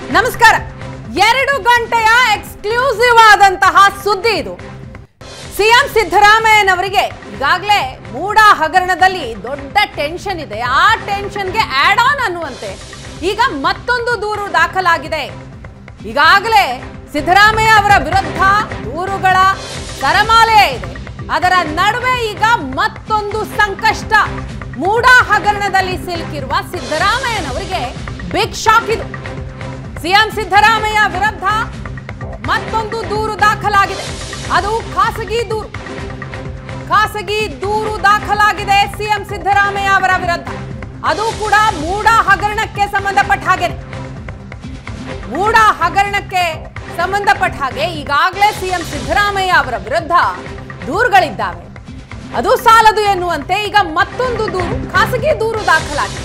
ನಮಸ್ಕಾರ ಎರಡು ಗಂಟೆಯ ಎಕ್ಸ್ಕ್ಲೂಸಿವ್ ಆದಂತಹ ಸುದ್ದಿ ಇದು ಸಿಎಂ ಸಿದ್ದರಾಮಯ್ಯನವರಿಗೆ ಈಗಾಗಲೇ ಮೂಡ ಹಗರಣದಲ್ಲಿ ದೊಡ್ಡ ಟೆನ್ಷನ್ ಇದೆ ಆ ಟೆನ್ಷನ್ಗೆ ಆಡ್ ಆನ್ ಅನ್ನುವಂತೆ ಈಗ ಮತ್ತೊಂದು ದೂರು ದಾಖಲಾಗಿದೆ ಈಗಾಗಲೇ ಸಿದ್ದರಾಮಯ್ಯ ಅವರ ವಿರುದ್ಧ ದೂರುಗಳ ಸರಮಾಲೆ ಇದೆ ಅದರ ನಡುವೆ ಈಗ ಮತ್ತೊಂದು ಸಂಕಷ್ಟ ಮೂಡ ಹಗರಣದಲ್ಲಿ ಸಿಲುಕಿರುವ ಸಿದ್ದರಾಮಯ್ಯನವರಿಗೆ ಬಿಗ್ ಶಾಕ್ ಇದು ಸಿಎಂ ಸಿದ್ದರಾಮಯ್ಯ ವಿರುದ್ಧ ಮತ್ತೊಂದು ದೂರು ದಾಖಲಾಗಿದೆ ಅದು ಖಾಸಗಿ ದೂರು ಖಾಸಗಿ ದೂರು ದಾಖಲಾಗಿದೆ ಸಿಎಂ ಸಿದ್ದರಾಮಯ್ಯ ಅವರ ವಿರುದ್ಧ ಅದು ಕೂಡ ಮೂಡ ಹಗರಣಕ್ಕೆ ಸಂಬಂಧಪಟ್ಟ ಹಾಗೆ ಮೂಡ ಹಗರಣಕ್ಕೆ ಸಂಬಂಧಪಟ್ಟ ಹಾಗೆ ಈಗಾಗಲೇ ಸಿಎಂ ಸಿದ್ದರಾಮಯ್ಯ ಅವರ ವಿರುದ್ಧ ದೂರುಗಳಿದ್ದಾವೆ ಅದು ಸಾಲದು ಎನ್ನುವಂತೆ ಈಗ ಮತ್ತೊಂದು ದೂರು ಖಾಸಗಿ ದೂರು ದಾಖಲಾಗಿದೆ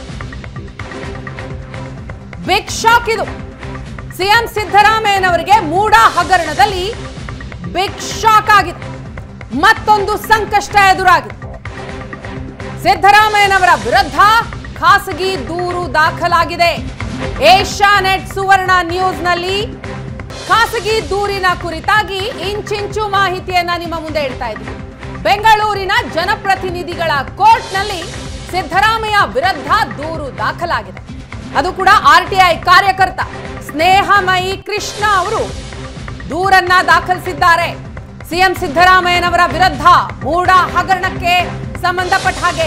ಬಿಗ್ ಶಾಕ್ ಇದು ಸಿಎಂ ಸಿದ್ದರಾಮಯ್ಯನವರಿಗೆ ಮೂಡ ಹಗರಣದಲ್ಲಿ ಬಿಗ್ ಶಾಕ್ ಆಗಿದೆ ಮತ್ತೊಂದು ಸಂಕಷ್ಟ ಎದುರಾಗಿದೆ ಸಿದ್ದರಾಮಯ್ಯನವರ ವಿರುದ್ಧ ಖಾಸಗಿ ದೂರು ದಾಖಲಾಗಿದೆ ಏಷ್ಯಾನೆಟ್ ಸುವರ್ಣ ನ್ಯೂಸ್ನಲ್ಲಿ ಖಾಸಗಿ ದೂರಿನ ಕುರಿತಾಗಿ ಇಂಚಿಂಚು ಮಾಹಿತಿಯನ್ನ ನಿಮ್ಮ ಮುಂದೆ ಇಡ್ತಾ ಇದ್ದೀವಿ ಬೆಂಗಳೂರಿನ ಜನಪ್ರತಿನಿಧಿಗಳ ಕೋರ್ಟ್ನಲ್ಲಿ ಸಿದ್ದರಾಮಯ್ಯ ವಿರುದ್ಧ ದೂರು ದಾಖಲಾಗಿದೆ ಅದು ಕೂಡ ಆರ್ಟಿಐ ಕಾರ್ಯಕರ್ತ ಸ್ನೇಹಮಯಿ ಕೃಷ್ಣ ಅವರು ದೂರನ್ನ ದಾಖಲಿಸಿದ್ದಾರೆ ಸಿಎಂ ಸಿದ್ದರಾಮಯ್ಯನವರ ವಿರುದ್ಧ ಮೂಡ ಹಗರಣಕ್ಕೆ ಸಂಬಂಧಪಟ್ಟ ಹಾಗೆ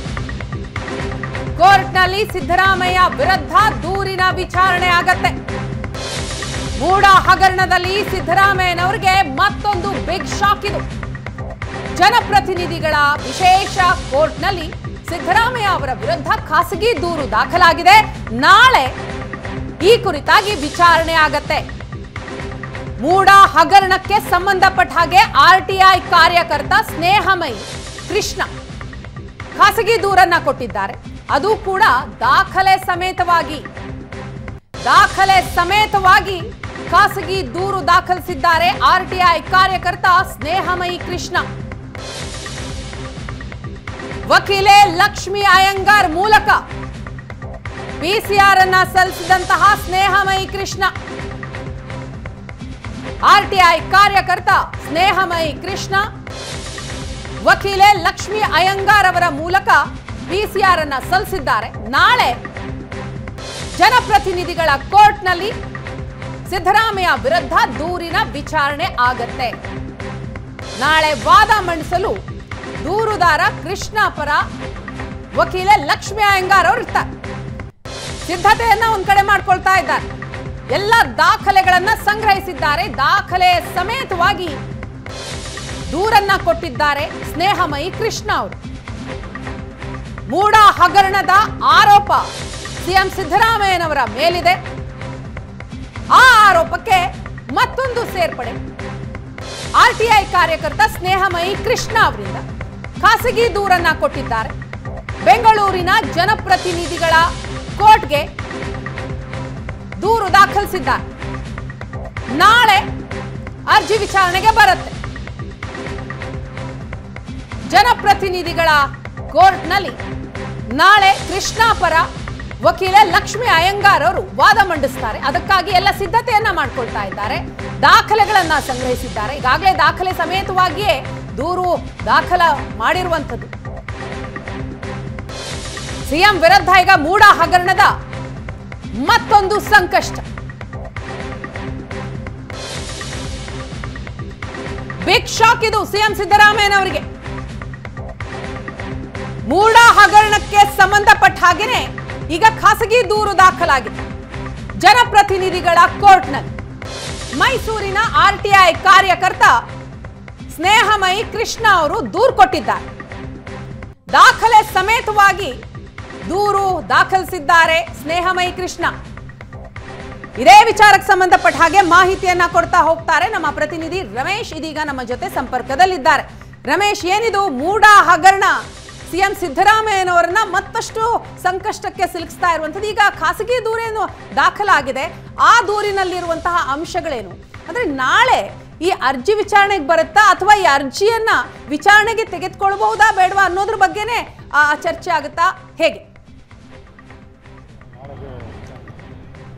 ಕೋರ್ಟ್ನಲ್ಲಿ ಸಿದ್ದರಾಮಯ್ಯ ವಿರುದ್ಧ ದೂರಿನ ವಿಚಾರಣೆ ಆಗತ್ತೆ ಮೂಡ ಹಗರಣದಲ್ಲಿ ಸಿದ್ದರಾಮಯ್ಯನವರಿಗೆ ಮತ್ತೊಂದು ಬಿಗ್ ಶಾಕ್ ಇದು ಜನಪ್ರತಿನಿಧಿಗಳ ವಿಶೇಷ ಕೋರ್ಟ್ನಲ್ಲಿ ಸಿದ್ದರಾಮಯ್ಯ ಅವರ ವಿರುದ್ಧ ಖಾಸಗಿ ದೂರು ದಾಖಲಾಗಿದೆ ನಾಳೆ ಈ ಕುರಿತಾಗಿ ವಿಚಾರಣೆ ಆಗತ್ತೆ ಮೂಡ ಹಗರಣಕ್ಕೆ ಸಂಬಂಧಪಟ್ಟ ಹಾಗೆ ಆರ್ಟಿಐ ಕಾರ್ಯಕರ್ತ ಸ್ನೇಹಮಯಿ ಕೃಷ್ಣ ಖಾಸಗಿ ದೂರನ್ನ ಕೊಟ್ಟಿದ್ದಾರೆ ಅದು ಕೂಡ ದಾಖಲೆ ಸಮೇತವಾಗಿ ದಾಖಲೆ ಸಮೇತವಾಗಿ ಖಾಸಗಿ ದೂರು ದಾಖಲಿಸಿದ್ದಾರೆ ಆರ್ಟಿಐ ಕಾರ್ಯಕರ್ತ ಸ್ನೇಹಮಯಿ ಕೃಷ್ಣ ವಕೀಲೆ ಲಕ್ಷ್ಮಿ ಅಯ್ಯಂಗಾರ್ ಮೂಲಕ ಪಿಸಿಆರ್ ಅನ್ನ ಸಲ್ಲಿಸಿದಂತಹ ಸ್ನೇಹಮಯಿ ಕೃಷ್ಣ ಆರ್ಟಿಐ ಕಾರ್ಯಕರ್ತ ಸ್ನೇಹಮಯಿ ಕೃಷ್ಣ ವಕೀಲೆ ಲಕ್ಷ್ಮಿ ಅಯ್ಯಂಗಾರ್ ಅವರ ಮೂಲಕ ಪಿಸಿಆರ್ ಅನ್ನ ಸಲ್ಲಿಸಿದ್ದಾರೆ ನಾಳೆ ಜನಪ್ರತಿನಿಧಿಗಳ ಕೋರ್ಟ್ನಲ್ಲಿ ಸಿದ್ದರಾಮಯ್ಯ ವಿರುದ್ಧ ದೂರಿನ ವಿಚಾರಣೆ ಆಗತ್ತೆ ನಾಳೆ ವಾದ ಮಂಡಿಸಲು ದೂರುದಾರ ಕೃಷ್ಣ ಪರ ವಕೀಲೆ ಲಕ್ಷ್ಮಿ ಅಯ್ಯಂಗಾರ್ ಅವರು ಇರ್ತಾರೆ ಸಿದ್ಧತೆಯನ್ನ ಒಂದ್ ಕಡೆ ಮಾಡ್ಕೊಳ್ತಾ ಇದ್ದಾರೆ ಎಲ್ಲ ದಾಖಲೆಗಳನ್ನ ಸಂಗ್ರಹಿಸಿದ್ದಾರೆ ದಾಖಲೆ ಸಮೇತವಾಗಿ ದೂರನ್ನ ಕೊಟ್ಟಿದ್ದಾರೆ ಸ್ನೇಹಮಯಿ ಕೃಷ್ಣ ಅವರು ಮೂಡ ಹಗರಣದ ಆರೋಪ ಸಿಎಂ ಸಿದ್ದರಾಮಯ್ಯನವರ ಮೇಲಿದೆ ಆ ಆರೋಪಕ್ಕೆ ಮತ್ತೊಂದು ಸೇರ್ಪಡೆ ಆರ್ಟಿಐ ಕಾರ್ಯಕರ್ತ ಸ್ನೇಹಮಯಿ ಕೃಷ್ಣ ಅವರಿಂದ ಖಾಸಗಿ ದೂರನ್ನ ಕೊಟ್ಟಿದ್ದಾರೆ ಬೆಂಗಳೂರಿನ ಜನಪ್ರತಿನಿಧಿಗಳ ಕೋರ್ಟ್ಗೆ ದೂರು ದಾಖಲಿಸಿದ್ದಾರೆ ನಾಳೆ ಅರ್ಜಿ ವಿಚಾರಣೆಗೆ ಬರುತ್ತೆ ಜನಪ್ರತಿನಿಧಿಗಳ ಕೋರ್ಟ್ನಲ್ಲಿ ನಾಳೆ ಕೃಷ್ಣ ಪರ ವಕೀಲೆ ಲಕ್ಷ್ಮಿ ಅಯ್ಯಂಗಾರ್ ಅವರು ವಾದ ಮಂಡಿಸ್ತಾರೆ ಅದಕ್ಕಾಗಿ ಎಲ್ಲ ಸಿದ್ಧತೆಯನ್ನ ಮಾಡ್ಕೊಳ್ತಾ ಇದ್ದಾರೆ ದಾಖಲೆಗಳನ್ನ ಸಂಗ್ರಹಿಸಿದ್ದಾರೆ ಈಗಾಗಲೇ ದಾಖಲೆ ಸಮೇತವಾಗಿಯೇ ದೂರು ದಾಖಲ ಮಾಡಿರುವಂಥದ್ದು ಸಿಎಂ ವಿರುದ್ಧ ಈಗ ಮೂಡ ಹಗರಣದ ಮತ್ತೊಂದು ಸಂಕಷ್ಟ ಬಿಗ್ ಶಾಕ್ ಇದು ಸಿಎಂ ಸಿದ್ದರಾಮಯ್ಯನವರಿಗೆ ಮೂಡ ಹಗರಣಕ್ಕೆ ಸಂಬಂಧಪಟ್ಟ ಹಾಗೆಯೇ ಈಗ ಖಾಸಗಿ ದೂರು ದಾಖಲಾಗಿದೆ ಜನಪ್ರತಿನಿಧಿಗಳ ಕೋರ್ಟ್ನಲ್ಲಿ ಮೈಸೂರಿನ ಆರ್ಟಿಐ ಕಾರ್ಯಕರ್ತ ಸ್ನೇಹಮಯಿ ಕೃಷ್ಣ ಅವರು ದೂರು ಕೊಟ್ಟಿದ್ದಾರೆ ದಾಖಲೆ ಸಮೇತವಾಗಿ ದೂರು ದಾಖಲಿಸಿದ್ದಾರೆ ಸ್ನೇಹಮಯಿ ಕೃಷ್ಣ ಇದೇ ವಿಚಾರಕ್ಕೆ ಸಂಬಂಧಪಟ್ಟ ಹಾಗೆ ಮಾಹಿತಿಯನ್ನ ಕೊಡ್ತಾ ಹೋಗ್ತಾರೆ ನಮ್ಮ ಪ್ರತಿನಿಧಿ ರಮೇಶ್ ಇದೀಗ ನಮ್ಮ ಜೊತೆ ಸಂಪರ್ಕದಲ್ಲಿದ್ದಾರೆ ರಮೇಶ್ ಏನಿದು ಮೂಡ ಹಗರಣ ಸಿಎಂ ಸಿದ್ದರಾಮಯ್ಯನವರನ್ನ ಮತ್ತಷ್ಟು ಸಂಕಷ್ಟಕ್ಕೆ ಸಿಲುಕಿಸ್ತಾ ಇರುವಂಥದ್ದು ಈಗ ಖಾಸಗಿ ದೂರೇನು ದಾಖಲಾಗಿದೆ ಆ ದೂರಿನಲ್ಲಿರುವಂತಹ ಅಂಶಗಳೇನು ಅಂದ್ರೆ ನಾಳೆ ಈ ಅರ್ಜಿ ವಿಚಾರಣೆಗೆ ಬರುತ್ತಾ ಅಥವಾ ಈ ಅರ್ಜಿಯನ್ನ ವಿಚಾರಣೆಗೆ ತೆಗೆದುಕೊಳ್ಬಹುದಾ ಬೇಡವಾ ಅನ್ನೋದ್ರ ಬಗ್ಗೆನೇ ಆ, ಚರ್ಚೆ ಆಗುತ್ತಾ ಹೇಗೆ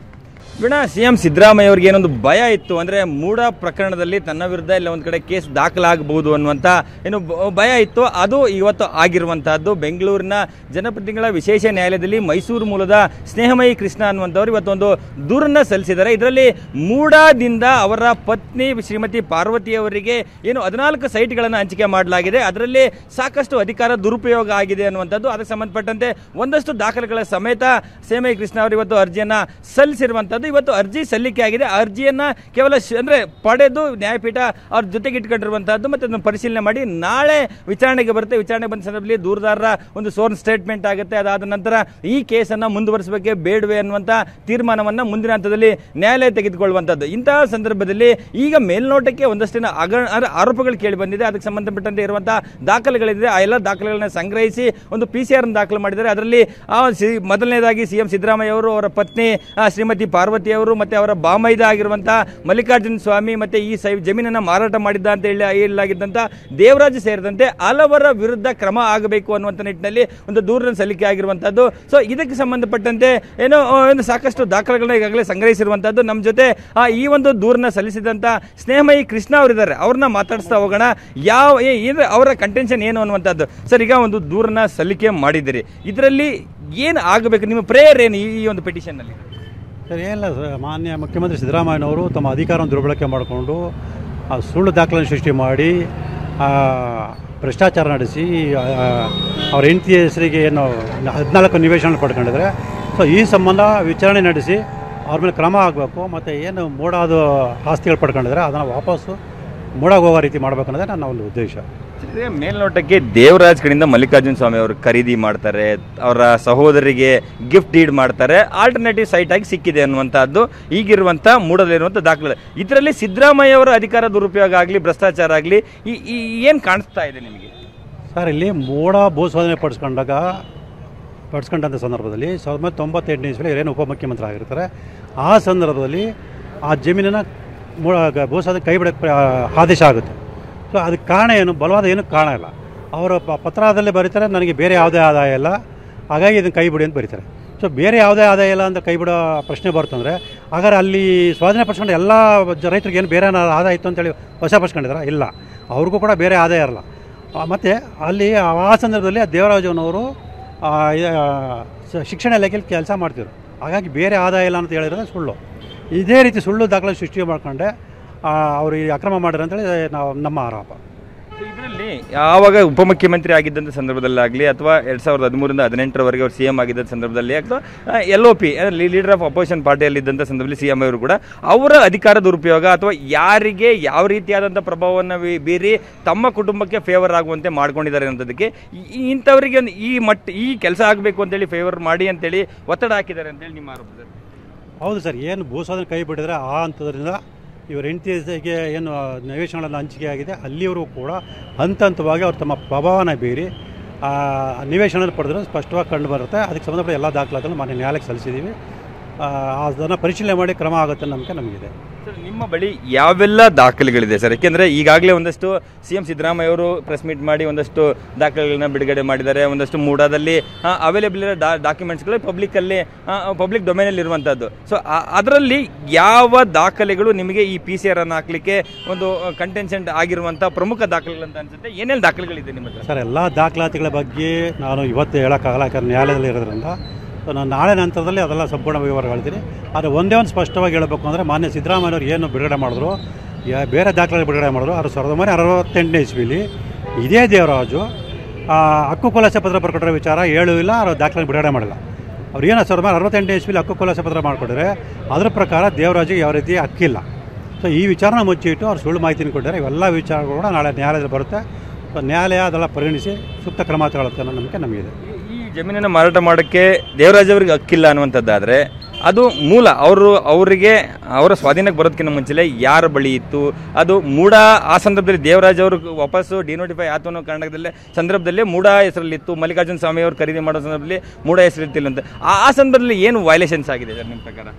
ವೀಣಾ ಸಿ ಎಂ ಸಿದ್ದರಾಮಯ್ಯ ಅವರಿಗೆ ಏನೊಂದು ಭಯ ಇತ್ತು ಅಂದ್ರೆ ಮೂಡ ಪ್ರಕರಣದಲ್ಲಿ ತನ್ನ ವಿರುದ್ಧ ಇಲ್ಲ ಒಂದ್ ಕಡೆ ಕೇಸ್ ದಾಖಲಾಗಬಹುದು ಅನ್ನುವಂತ ಏನು ಬ- ಭಯ ಇತ್ತು ಅದು ಇವತ್ತು ಆಗಿರುವಂತಹದ್ದು ಬೆಂಗಳೂರಿನ ಜನಪ್ರತಿನಿಧಿಗಳ ವಿಶೇಷ ನ್ಯಾಯಾಲಯದಲ್ಲಿ ಮೈಸೂರು ಮೂಲದ ಸ್ನೇಹಮಯಿ ಕೃಷ್ಣ ಅನ್ನುವಂಥವ್ರು ಇವತ್ತೊಂದು ದೂರನ್ನ ಸಲ್ಲಿಸಿದ್ದಾರೆ ಇದರಲ್ಲಿ ಮೂಡಾದಿಂದ ಅವರ ಪತ್ನಿ ಶ್ರೀಮತಿ ಪಾರ್ವತಿ ಅವರಿಗೆ ಏನು ಹದಿನಾಲ್ಕು ಸೈಟ್ಗಳನ್ನು ಹಂಚಿಕೆ ಮಾಡಲಾಗಿದೆ ಅದರಲ್ಲಿ ಸಾಕಷ್ಟು ಅಧಿಕಾರ ದುರುಪಯೋಗ ಆಗಿದೆ ಅನ್ನುವಂಥದ್ದು ಅದಕ್ಕೆ ಸಂಬಂಧಪಟ್ಟಂತೆ ಒಂದಷ್ಟು ದಾಖಲೆಗಳ ಸಮೇತ ಸೇಮೈ ಕೃಷ್ಣ ಅವರು ಇವತ್ತು ಅರ್ಜಿಯನ್ನ ಸಲ್ಲಿಸಿರುವಂಥದ್ದು ಇವತ್ತು ಅರ್ಜಿ ಸಲ್ಲಿಕೆ ಆಗಿದೆ ಆ ಅರ್ಜಿಯನ್ನ ಕೇವಲ ಶ್- ಅಂದ್ರೆ ಪಡೆದು ನ್ಯಾಯಪೀಠ ಅವ್ರ ಜೊತೆಗೆ ಇಟ್ಕೊಂಡಿರುವಂತಹದ್ದು ಮತ್ತೆ ಅದನ್ನು ಪರಿಶೀಲನೆ ಮಾಡಿ ನಾಳೆ ವಿಚಾರಣೆಗೆ ಬರುತ್ತೆ ವಿಚಾರಣೆ ಬಂದ ಸಂದರ್ಭದಲ್ಲಿ ದೂರದಾರರ ಒಂದು ಸೋರ್ನ್ ಸ್ಟೇಟ್ಮೆಂಟ್ ಆಗುತ್ತೆ ಅದಾದ ನಂತರ ಈ ಕೇಸನ್ನ ಮುಂದುವರಿಸಬೇಕೆ ಬೇಡವೆ ಅನ್ನುವಂಥ ತೀರ್ಮಾನವನ್ನ ಮುಂದಿನ ಹಂತದಲ್ಲಿ ನ್ಯಾಯಾಲಯ ತೆಗೆದುಕೊಳ್ಳುವಂಥದ್ದು ಇಂತಹ ಸಂದರ್ಭದಲ್ಲಿ ಈಗ ಮೇಲ್ನೋಟಕ್ಕೆ ಒಂದಷ್ಟಿನ ಅಗ ಅಂದ್ರೆ ಆರೋಪಗಳು ಕೇಳಿ ಬಂದಿದೆ ಅದಕ್ಕೆ ಸಂಬಂಧಪಟ್ಟಂತೆ ಇರುವಂತಹ ದಾಖಲೆಗಳಿದೆ ಆ ಎಲ್ಲ ದಾಖಲೆಗಳನ್ನ ಸಂಗ್ರಹಿಸಿ ಒಂದು ಪಿ ಸಿ ಆರ್ ದಾಖಲು ಮಾಡಿದ್ದಾರೆ ಅದರಲ್ಲಿ ಆ ಸಿ- ಮೊದಲನೇದಾಗಿ ಸಿಎಂ ಸಿದ್ದರಾಮಯ್ಯ ಅವರು ಅವರ ಪತ್ನಿ ಆ, ಶ್ರೀಮತಿ ಪಾರ್ವತಿ ಅವರು ಮತ್ತೆ ಅವರ ಬಾಮೈದ ಆಗಿರುವಂತಹ ಮಲ್ಲಿಕಾರ್ಜುನ ಸ್ವಾಮಿ ಮತ್ತೆ ಈ ಸೈ ಜಮೀನನ್ನ ಮಾರಾಟ ಮಾಡಿದ್ದ ಅಂತ ಹೇಳಿ ಹೇಳಲಾಗಿದ್ದಂತ ದೇವರಾಜ್ ಸೇರಿದಂತೆ ಹಲವರ ವಿರುದ್ಧ ಕ್ರಮ ಆಗಬೇಕು ಅನ್ನುವಂಥ ನಿಟ್ಟಿನಲ್ಲಿ ಒಂದು ದೂರನ್ನು ಸಲ್ಲಿಕೆ ಆಗಿರುವಂತದ್ದು ಸೊ ಇದಕ್ಕೆ ಸಂಬಂಧಪಟ್ಟಂತೆ ಏನೋ ಆ, ಏನು ಸಾಕಷ್ಟು ದಾಖಲೆಗಳನ್ನ ಈಗಾಗಲೇ ಸಂಗ್ರಹಿಸಿರುವಂತದ್ದು ನಮ್ಮ ಜೊತೆ ಆ, ಈ ಒಂದು ದೂರನ್ನ ಸಲ್ಲಿಸಿದಂತ ಸ್ನೇಹಮಯಿ ಕೃಷ್ಣ ಅವರಿದ್ದಾರೆ ಅವ್ರನ್ನ ಮಾತಾಡಿಸ್ತಾ ಹೋಗೋಣ ಯಾವ ಏ- ಏನು ಅವರ ಕಂಟೆನ್ಷನ್ ಏನು ಅನ್ನುವಂಥದ್ದು ಸರ್ ಈಗ ಒಂದು ದೂರನ್ನ ಸಲ್ಲಿಕೆ ಮಾಡಿದಿರಿ ಇದರಲ್ಲಿ ಏನು ಆಗಬೇಕು ನಿಮ್ಮ ಪ್ರೇಯರ್ ಏನು ಈ ಈ ಒಂದು ಪಿಟಿಷನ್ ನಲ್ಲಿ ಸರ್ ಏನಿಲ್ಲ ಸರ್ ಮಾನ್ಯ ಮುಖ್ಯಮಂತ್ರಿ ಸಿದ್ದರಾಮಯ್ಯನವರು ತಮ್ಮ ಅಧಿಕಾರವನ್ನು ದುರ್ಬಳಕೆ ಮಾಡಿಕೊಂಡು ಆ ಸುಳ್ಳು ದಾಖಲೆಯನ್ನು ಸೃಷ್ಟಿ ಮಾಡಿ ಆ, ಭ್ರಷ್ಟಾಚಾರ ನಡೆಸಿ ಆ, ಅವ್ರ ಹೆಂಡತಿಯ ಹೆಸರಿಗೆ ಏನು ಹದಿನಾಲ್ಕು ನಿವೇಶನ ಪಡ್ಕೊಂಡಿದ್ದಾರೆ ಸೊ ಈ ಸಂಬಂಧ ವಿಚಾರಣೆ ನಡೆಸಿ ಅವ್ರ ಮೇಲೆ ಕ್ರಮ ಆಗಬೇಕು ಮತ್ತು ಏನು ಮೂಡಾದ ಆಸ್ತಿಗಳು ಪಡ್ಕೊಂಡಿದ್ದಾರೆ ಅದನ್ನು ವಾಪಸ್ಸು ಮೂಡಾಗ ಹೋಗೋ ರೀತಿ ಮಾಡಬೇಕು ಅನ್ನೋದೇ ನನ್ನ ಒಂದು ಉದ್ದೇಶ ಇದೇ ಮೇಲ್ನೋಟಕ್ಕೆ ದೇವರಾಜ್ ಕಡೆಯಿಂದ ಮಲ್ಲಿಕಾರ್ಜುನ ಸ್ವಾಮಿ ಅವರು ಖರೀದಿ ಮಾಡ್ತಾರೆ ಅವರ ಸಹೋದರಿಗೆ ಗಿಫ್ಟ್ ಡೀಡ್ ಮಾಡ್ತಾರೆ ಆಲ್ಟರ್ನೇಟಿವ್ ಸೈಟ್ ಆಗಿ ಸಿಕ್ಕಿದೆ ಅನ್ನುವಂಥದ್ದು ಈಗಿರುವಂಥ ಮೂಡಲಿರುವಂಥ ದಾಖಲೆ ಇದರಲ್ಲಿ ಸಿದ್ದರಾಮಯ್ಯ ಅವರ ಅಧಿಕಾರ ದುರುಪಯೋಗ ಆಗಲಿ ಭ್ರಷ್ಟಾಚಾರ ಆಗಲಿ ಈ ಈ ಏನು ಕಾಣಿಸ್ತಾ ಇದೆ ನಿಮಗೆ ಸರ್ ಇಲ್ಲಿ ಮೋಡ ಭೂಸ್ವಾಧೀನ ಪಡಿಸ್ಕೊಂಡಾಗ ಪಡಿಸ್ಕೊಂಡಂಥ ಸಂದರ್ಭದಲ್ಲಿ ಸಾವಿರದ ಒಂಬೈನೂರ ತೊಂಬತ್ತೆಂಟನೇ ಇಸ್ವಿಯಲ್ಲಿ ಏನು ಉಪಮುಖ್ಯಮಂತ್ರಿ ಆಗಿರ್ತಾರೆ ಆ ಸಂದರ್ಭದಲ್ಲಿ ಆ ಜಮೀನನ್ನು ಮೂ ಭೂಸ್ವಾಧೀನ ಕೈ ಬಿಡಕ್ಕೆ ಆದೇಶ ಆಗುತ್ತೆ ಸೊ ಅದಕ್ಕೆ ಕಾರಣ ಏನು ಬಲವಾದ ಏನು ಕಾರಣ ಇಲ್ಲ ಅವರ ಪ- ಪತ್ರದಲ್ಲಿ ಬರೀತಾರೆ ನನಗೆ ಬೇರೆ ಯಾವುದೇ ಆದಾಯ ಇಲ್ಲ ಹಾಗಾಗಿ ಇದನ್ನು ಕೈ ಬಿಡಿ ಅಂತ ಬರೀತಾರೆ ಸೊ ಬೇರೆ ಯಾವುದೇ ಆದಾಯ ಇಲ್ಲ ಅಂತ ಕೈ ಬಿಡೋ ಪ್ರಶ್ನೆ ಬರ್ತಂದರೆ ಹಾಗಾದ್ರೆ ಅಲ್ಲಿ ಸ್ವಾಧೀನ ಪಡಿಸ್ಕೊಂಡು ಎಲ್ಲ ಜ- ರೈತರಿಗೆ ಏನು ಬೇರೆ ಏನಾದ್ರು ಆದಾಯ ಇತ್ತು ಅಂತೇಳಿ ವಶಪಡಿಸ್ಕೊಂಡಿದ್ದಾರೆ ಇಲ್ಲ ಅವ್ರಿಗೂ ಕೂಡ ಬೇರೆ ಆದಾಯ ಇರಲ್ಲ ಮತ್ತು ಅಲ್ಲಿ ಆ ಸಂದರ್ಭದಲ್ಲಿ ಆ ದೇವರಾಜನವರು ಆ, ಯ- ಸ- ಶಿಕ್ಷಣ ಇಲಾಖೆಯಲ್ಲಿ ಕೆಲಸ ಮಾಡ್ತಿದ್ರು ಹಾಗಾಗಿ ಬೇರೆ ಆದಾಯ ಇಲ್ಲ ಅಂತ ಹೇಳಿರೋದು ಸುಳ್ಳು ಇದೇ ರೀತಿ ಸುಳ್ಳು ದಾಖಲೆ ಸೃಷ್ಟಿ ಮಾಡ್ಕೊಂಡೆ ಅವರು ಈ ಅಕ್ರಮ ಮಾಡಿದ್ರು ಅಂತೇಳಿ ನಾವು ನಮ್ಮ ಆರೋಪ ಇದರಲ್ಲಿ ಯಾವಾಗ ಉಪಮುಖ್ಯಮಂತ್ರಿ ಆಗಿದ್ದಂಥ ಸಂದರ್ಭದಲ್ಲಾಗಲಿ ಅಥವಾ ಎರಡು ಸಾವಿರದ ಹದಿಮೂರಿಂದ ಹದಿನೆಂಟರವರೆಗೆ ಅವರು ಸಿ ಎಂ ಆಗಿದ್ದ ಸಂದರ್ಭದಲ್ಲಿ ಅಥವಾ L O P leader of opposition ಪಾರ್ಟಿಯಲ್ಲಿದ್ದಂಥ ಸಂದರ್ಭದಲ್ಲಿ ಸಿ ಎಂ ಅವರು ಕೂಡ ಅವರ ಅಧಿಕಾರ ದುರುಪಯೋಗ ಅಥವಾ ಯಾರಿಗೆ ಯಾವ ರೀತಿಯಾದಂಥ ಪ್ರಭಾವವನ್ನು ಬೀ- ಬೀರಿ ತಮ್ಮ ಕುಟುಂಬಕ್ಕೆ ಫೇವರ್ ಆಗುವಂತೆ ಮಾಡ್ಕೊಂಡಿದ್ದಾರೆ ಅನ್ನೋದಕ್ಕೆ ಈ- ಈ- ಇಂಥವರಿಗೆ ಒಂದು ಈ ಮಟ್ಟ ಈ ಕೆಲಸ ಆಗಬೇಕು ಅಂತೇಳಿ ಫೇವರ್ ಮಾಡಿ ಅಂತೇಳಿ ಒತ್ತಡ ಹಾಕಿದ್ದಾರೆ ಅಂತೇಳಿ ನಿಮ್ಮ ಆರೋಪ ಸರ್ ಹೌದು ಸರ್ ಏನು ಭೂಸ್ವಾಧೀನ ಕೈ ಬಿಟ್ಟಿದ್ರೆ ಆ ಹಂತದಿಂದ ಇವ್ರ ಹೆಂಡತಿಗೆ ಏನು ನಿವೇಶನಗಳನ್ನು ಹಂಚಿಕೆ ಆಗಿದೆ ಅಲ್ಲಿಯವರು ಕೂಡ ಹಂತ ಹಂತವಾಗಿ ಅವ್ರು ತಮ್ಮ ಪ್ರಭಾವನ ಬೀರಿ ಆ ನಿವೇಶನ ಪಡೆದ್ರೆ ಸ್ಪಷ್ಟವಾಗಿ ಕಂಡು ಬರುತ್ತೆ ಅದಕ್ಕೆ ಸಂಬಂಧಪಟ್ಟ ಎಲ್ಲ ದಾಖಲಾತಿಗಳನ್ನು ಮಾನ್ಯ ನ್ಯಾಯಾಲಯಕ್ಕೆ ಸಲ್ಲಿಸಿದ್ದೀವಿ ಆ, ಅದನ್ನು ಪರಿಶೀಲನೆ ಮಾಡಿ ಕ್ರಮ ಆಗುತ್ತೆ ಅನ್ನೋ ನಂಬಿಕೆ ನಮಗಿದೆ ಸರ್ ನಿಮ್ಮ ಬಳಿ ಯಾವೆಲ್ಲ ದಾಖಲೆಗಳಿದೆ ಸರ್ ಯಾಕೆಂದ್ರೆ ಈಗಾಗಲೇ ಒಂದಷ್ಟು ಸಿ ಎಂ ಸಿದ್ದರಾಮಯ್ಯ ಅವರು ಪ್ರೆಸ್ ಮೀಟ್ ಮಾಡಿ ಒಂದಷ್ಟು ದಾಖಲೆಗಳನ್ನ ಬಿಡುಗಡೆ ಮಾಡಿದ್ದಾರೆ ಒಂದಷ್ಟು ಮೂಡಾದಲ್ಲಿ ಅವೈಲೇಬಲ್ ಇರೋ ಡಾಕ್ಯುಮೆಂಟ್ಸ್ಗಳು ಪಬ್ಲಿಕ್ಕಲ್ಲಿ ಪಬ್ಲಿಕ್ ಡೊಮೇನಲ್ಲಿ ಇರುವಂಥದ್ದು ಸೊ ಅದರಲ್ಲಿ ಯಾವ ದಾಖಲೆಗಳು ನಿಮಗೆ ಈ ಪಿ ಸಿ ಆರ್ ಅನ್ನು ಹಾಕ್ಲಿಕ್ಕೆ ಒಂದು ಕಂಟೆನ್ಷನ್ ಆಗಿರುವಂಥ ಪ್ರಮುಖ ದಾಖಲೆಗಳು ಅಂತ ಅನ್ಸುತ್ತೆ ಏನೇನು ದಾಖಲೆಗಳಿದೆ ನಿಮ್ಮ ಹತ್ರ ಸರ್ ಎಲ್ಲ ದಾಖಲಾತಿಗಳ ಬಗ್ಗೆ ನಾನು ಇವತ್ತು ಹೇಳೋಕ್ಕಾಗಲ್ಲ ಯಾಕಂದ್ರೆ ನ್ಯಾಯಾಲಯದಲ್ಲಿ ಇರೋದ್ರಿಂದ ಸೊ ನಾನು ನಾಳೆ ನಂತರದಲ್ಲಿ ಅದೆಲ್ಲ ಸಂಪೂರ್ಣ ವಿವರ ಹೇಳ್ತೀನಿ ಆದರೆ ಒಂದೇ ಒಂದು ಸ್ಪಷ್ಟವಾಗಿ ಹೇಳಬೇಕು ಅಂದರೆ ಮಾನ್ಯ ಸಿದ್ದರಾಮಯ್ಯವ್ರು ಏನು ಬಿಡುಗಡೆ ಮಾಡಿದ್ರು ಯಾ- ಬೇರೆ ದಾಖಲೆ ಬಿಡುಗಡೆ ಮಾಡಿದ್ರು ಅದು ಸಾವಿರದ ಒಂಬೈನೂರ ಅರವತ್ತೆಂಟನೇ ಇಸ್ವಿಲಿ ಇದೇ ದೇವರಾಜು ಆ, ಹಕ್ಕು ಖುಲಾಸೆ ಪತ್ರ ಬರ್ಕೊಟ್ಟಿರೋ ವಿಚಾರ ಹೇಳು ಇಲ್ಲ ಅವ್ರು ದಾಖಲೆ ಬಿಡುಗಡೆ ಮಾಡಿಲ್ಲ ಅವ್ರು ಏನು ಸಾವಿರದ ಒಂಬೈನೂರ ಅರವತ್ತೆಂಟನೇ ಇಸ್ವಿಲಿ ಹಕ್ಕು ಖುಲಾಸೆ ಪತ್ರ ಮಾಡಿಕೊಟ್ರೆ ಅದ್ರ ಪ್ರಕಾರ ದೇವರಾಜಿಗೆ ಯಾವ ರೀತಿ ಹಕ್ಕಿಲ್ಲ ಸೊ ಈ ವಿಚಾರನ ಮುಚ್ಚಿಟ್ಟು ಅವ್ರು ಸುಳ್ಳು ಮಾಹಿತಿನ ಕೊಟ್ಟಿದ್ದಾರೆ ಇವೆಲ್ಲ ವಿಚಾರಗಳು ಕೂಡ ನಾಳೆ ನ್ಯಾಯಾಲಯದಲ್ಲಿ ಬರುತ್ತೆ ಸೊ ನ್ಯಾಯಾಲಯ ಅದೆಲ್ಲ ಪರಿಗಣಿಸಿ ಸೂಕ್ತ ಕ್ರಮ ತಗೊಳುತ್ತೆ ಅನ್ನೋ ನಂಬಿಕೆ ನಮಗಿದೆ ಈ ಜಮೀನನ್ನು ಮಾರಾಟ ಮಾಡೋಕ್ಕೆ ದೇವರಾಜ್ ಅವರಿಗೆ ಹಕ್ಕಿಲ್ಲ ಅನ್ನುವಂಥದ್ದಾದರೆ ಅದು ಮೂಲ ಅವರು ಅವರಿಗೆ ಅವರ ಸ್ವಾಧೀನಕ್ಕೆ ಬರೋದಕ್ಕಿಂತ ಮುಂಚೆ ಯಾರ ಬಳಿ ಇತ್ತು ಅದು ಮೂಡ ಆ ಸಂದರ್ಭದಲ್ಲಿ ದೇವರಾಜ್ ಅವರು ವಾಪಸ್ಸು ಡಿನೋಟಿಫೈ ಆಯ್ತು ಅನ್ನೋ ಕಾರಣದಲ್ಲಿ ಸಂದರ್ಭದಲ್ಲಿ ಮೂಡ ಹೆಸರಲ್ಲಿತ್ತು ಮಲ್ಲಿಕಾರ್ಜುನ ಸ್ವಾಮಿ ಅವರು ಖರೀದಿ ಮಾಡೋ ಸಂದರ್ಭದಲ್ಲಿ ಮೂಡ ಹೆಸರಿತ್ತಿಲ್ಲ ಅಂತ ಆ ಆ ಸಂದರ್ಭದಲ್ಲಿ ಏನು ವೈಲೇಷನ್ಸ್ ಆಗಿದೆ ಸರ್ ನಿಮ್ಮ ಪ್ರಕಾರ